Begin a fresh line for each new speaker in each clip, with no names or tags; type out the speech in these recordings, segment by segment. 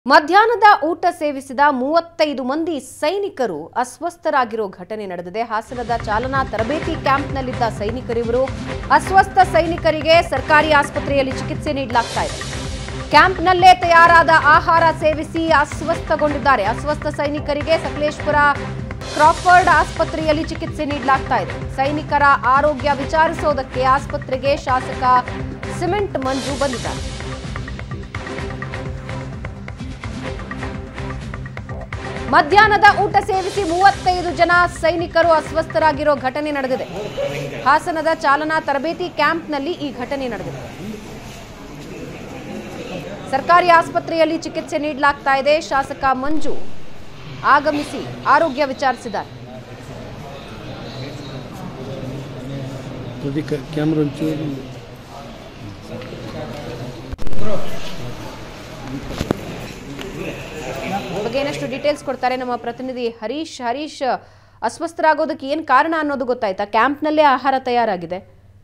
ಮಧ್ಯಾಹ್ನದ ಊಟ ಸೇವಿಸಿದ ಮೂವತ್ತೈದು ಮಂದಿ ಸೈನಿಕರು ಅಸ್ವಸ್ಥರಾಗಿರೋ ಘಟನೆ ನಡೆದಿದೆ ಹಾಸನದ ಚಾಲನಾ ತರಬೇತಿ ಕ್ಯಾಂಪ್ನಲ್ಲಿದ್ದ ಸೈನಿಕರಿವರು ಅಸ್ವಸ್ಥ ಸೈನಿಕರಿಗೆ ಸರ್ಕಾರಿ ಆಸ್ಪತ್ರೆಯಲ್ಲಿ ಚಿಕಿತ್ಸೆ ನೀಡಲಾಗ್ತಾ ಇದೆ ಕ್ಯಾಂಪ್ನಲ್ಲೇ ತಯಾರಾದ ಆಹಾರ ಸೇವಿಸಿ ಅಸ್ವಸ್ಥಗೊಂಡಿದ್ದಾರೆ ಅಸ್ವಸ್ಥ ಸೈನಿಕರಿಗೆ ಸಕಲೇಶ್ಪುರ ಕ್ರಾಫರ್ಡ್ ಆಸ್ಪತ್ರೆಯಲ್ಲಿ ಚಿಕಿತ್ಸೆ ನೀಡಲಾಗ್ತಾ ಇದೆ ಸೈನಿಕರ ಆರೋಗ್ಯ ವಿಚಾರಿಸೋದಕ್ಕೆ ಆಸ್ಪತ್ರೆಗೆ ಶಾಸಕ ಸಿಮೆಂಟ್ ಮಂಜು ಬಂದಿದ್ದಾರೆ ಮಧ್ಯಾಹ್ನದ ಊಟ ಸೇವಿಸಿ ಮೂವತ್ತೈದು ಜನ ಸೈನಿಕರು ಅಸ್ವಸ್ಥರಾಗಿರೋ ಘಟನೆ ನಡೆದಿದೆ ಹಾಸನದ ಚಾಲನಾ ತರಬೇತಿ ಕ್ಯಾಂಪ್ನಲ್ಲಿ ಈ ಘಟನೆ ನಡೆದಿದೆ ಸರ್ಕಾರಿ ಆಸ್ಪತ್ರೆಯಲ್ಲಿ ಚಿಕಿತ್ಸೆ ನೀಡಲಾಗ್ತಾ ಇದೆ ಶಾಸಕ ಮಂಜು ಆಗಮಿಸಿ ಆರೋಗ್ಯ ವಿಚಾರಿಸಿದ್ದಾರೆ
ಪ್ರತಿ ಕ್ಯಾಮ್ರಾ ಒಂಚೂರು
ಬಗ್ಗೆ ಏನಷ್ಟು ಡೀಟೇಲ್ಸ್ ಕೊಡ್ತಾರೆ ನಮ್ಮ ಪ್ರತಿನಿಧಿ ಹರೀಶ್ ಹರೀಶ್ ಅಸ್ವಸ್ಥರಾಗೋದಕ್ಕೆ ಏನ್ ಕಾರಣ ಅನ್ನೋದು ಗೊತ್ತಾಯ್ತಾ ಕ್ಯಾಂಪ್ನಲ್ಲೇ ಆಹಾರ ತಯಾರಾಗಿದೆ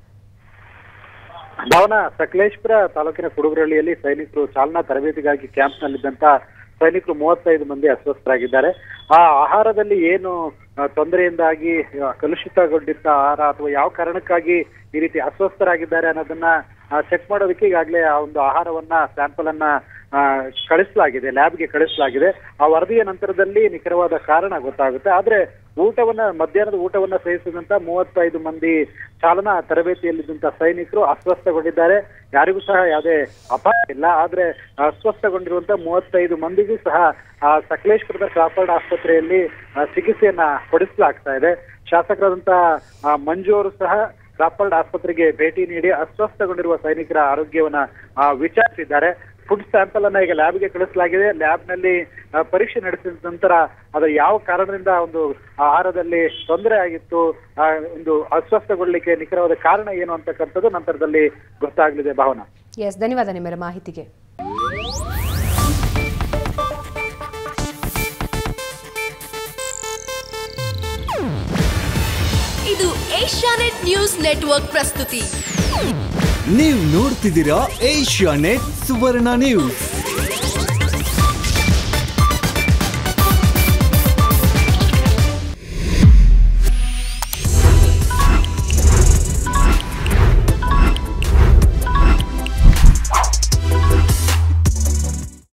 ಭವನ ಸಕಲೇಶ್ಪುರ ತಾಲೂಕಿನ ಕುಡುಗರಳ್ಳಿಯಲ್ಲಿ ಸೈನಿಕರು ಚಾಲನಾ ತರಬೇತಿಗಾಗಿ ಕ್ಯಾಂಪ್ನಲ್ಲಿದ್ದಂತ ಸೈನಿಕರು ಮೂವತ್ತೈದು ಮಂದಿ ಅಸ್ವಸ್ಥರಾಗಿದ್ದಾರೆ ಆ ಆಹಾರದಲ್ಲಿ ಏನು ಆ, ತೊಂದರೆಯಿಂದಾಗಿ ಆ, ಕಲುಷಿತಗೊಂಡಿದ್ದ ಆಹಾರ ಅಥವಾ ಯಾವ ಕಾರಣಕ್ಕಾಗಿ ಈ ರೀತಿ ಅಸ್ವಸ್ಥರಾಗಿದ್ದಾರೆ ಅನ್ನೋದನ್ನ ಚೆಕ್ ಮಾಡೋದಕ್ಕೆ ಈಗಾಗಲೇ ಆ ಒಂದು ಆಹಾರವನ್ನ ಸ್ಯಾಂಪಲ್ ಅನ್ನ ಆ, ಕಳಿಸಲಾಗಿದೆ ಲ್ಯಾಬ್ಗೆ ಕಳಿಸಲಾಗಿದೆ ಆ ವರದಿಯ ನಂತರದಲ್ಲಿ ನಿಖರವಾದ ಕಾರಣ ಗೊತ್ತಾಗುತ್ತೆ ಆದ್ರೆ ಊಟವನ್ನ ಮಧ್ಯಾಹ್ನದ ಊಟವನ್ನ ಸೇವಿಸಿದಂತ ಮೂವತ್ತೈದು ಮಂದಿ ಚಾಲನಾ ತರಬೇತಿಯಲ್ಲಿದ್ದಂತ ಸೈನಿಕರು ಅಸ್ವಸ್ಥಗೊಂಡಿದ್ದಾರೆ ಯಾರಿಗೂ ಸಹ ಯಾವುದೇ ಅಪಾಯ ಇಲ್ಲ ಆದ್ರೆ ಅಸ್ವಸ್ಥಗೊಂಡಿರುವಂತ ಮೂವತ್ತೈದು ಮಂದಿಗೂ ಸಹ ಆ ಸಕಲೇಶ್ಪುರದ ಕ್ರಾಫರ್ಡ್ ಆಸ್ಪತ್ರೆಯಲ್ಲಿ ಆ, ಚಿಕಿತ್ಸೆಯನ್ನ ಕೊಡಿಸಲಾಗ್ತಾ ಇದೆ ಶಾಸಕರಾದಂತ ಆ, ಮಂಜು ಅವರು ಸಹ ಕ್ರಾಫರ್ಡ್ ಆಸ್ಪತ್ರೆಗೆ ಭೇಟಿ ನೀಡಿ ಅಸ್ವಸ್ಥಗೊಂಡಿರುವ ಸೈನಿಕರ ಆರೋಗ್ಯವನ್ನ ಆ, ವಿಚಾರಿಸಿದ್ದಾರೆ ಫುಡ್ ಸ್ಯಾಂಪಲ್ ಅನ್ನ ಈಗ ಲ್ಯಾಬ್ಗೆ ಕಳಿಸಲಾಗಿದೆ ಲ್ಯಾಬ್ ನಲ್ಲಿ ಆ, ಪರೀಕ್ಷೆ ನಡೆಸಿದ ನಂತರ ಅದು ಯಾವ ಕಾರಣದಿಂದ ಒಂದು ಆಹಾರದಲ್ಲಿ ತೊಂದರೆ ಆಗಿತ್ತು ಆ, ಒಂದು ಅಸ್ವಸ್ಥಗೊಳ್ಳಿಕ್ಕೆ ನಿಖರವಾದ ಕಾರಣ ಏನು ಅಂತಕ್ಕಂಥದ್ದು ನಂತರದಲ್ಲಿ ಗೊತ್ತಾಗಲಿದೆ ಭಾವನಾ
ಎಸ್ ಧನ್ಯವಾದ ನಿಮ್ಮೆಲ್ಲ ಮಾಹಿತಿಗೆ
ಇದು ಏಷ್ಯಾನೆಟ್ ನ್ಯೂಸ್ ನೆಟ್ವರ್ಕ್ ಪ್ರಸ್ತುತಿ
ನೀವು ನೋಡ್ತಿದ್ದೀರಾ ಏಷ್ಯಾ ನೆಟ್ ಸುವರ್ಣ ನ್ಯೂಸ್